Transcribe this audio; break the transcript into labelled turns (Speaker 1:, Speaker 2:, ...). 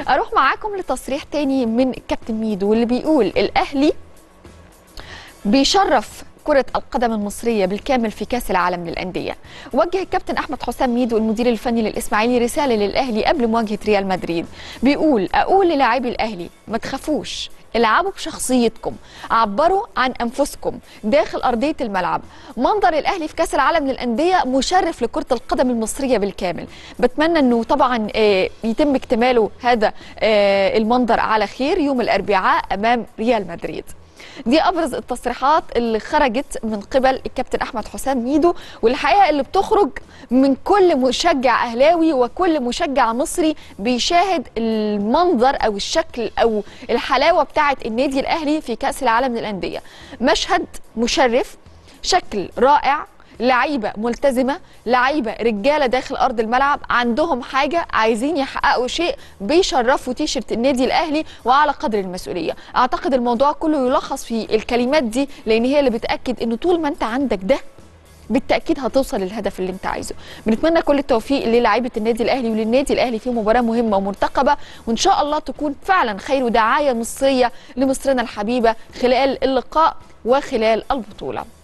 Speaker 1: اروح معاكم لتصريح تاني من الكابتن ميدو واللي بيقول الاهلي بيشرف كرة القدم المصرية بالكامل في كأس العالم للأندية. وجه الكابتن أحمد حسام ميدو المدير الفني للإسماعيلي رسالة للأهلي قبل مواجهة ريال مدريد. بيقول أقول للاعبي الأهلي ما تخافوش العبوا بشخصيتكم عبروا عن انفسكم داخل ارضيه الملعب منظر الاهلي في كاس العالم للانديه مشرف لكره القدم المصريه بالكامل بتمنى انه طبعا آه، يتم اكتماله هذا آه، المنظر على خير يوم الاربعاء امام ريال مدريد دي ابرز التصريحات اللي خرجت من قبل الكابتن احمد حسام ميدو والحقيقه اللي بتخرج من كل مشجع اهلاوي وكل مشجع مصري بيشاهد المنظر او الشكل او الحلاوه بتاعه النادي الاهلي في كاس العالم للانديه مشهد مشرف شكل رائع لعيبه ملتزمه لعيبه رجاله داخل ارض الملعب عندهم حاجه عايزين يحققوا شيء بيشرفوا تيشرت النادي الاهلي وعلى قدر المسؤوليه اعتقد الموضوع كله يلخص في الكلمات دي لان هي اللي بتاكد ان طول ما انت عندك ده بالتاكيد هتوصل للهدف اللي انت عايزه بنتمنى كل التوفيق للاعيبه النادي الاهلي وللنادي الاهلي في مباراه مهمه ومرتقبه وان شاء الله تكون فعلا خير ودعايه مصريه لمصرنا الحبيبه خلال اللقاء وخلال البطوله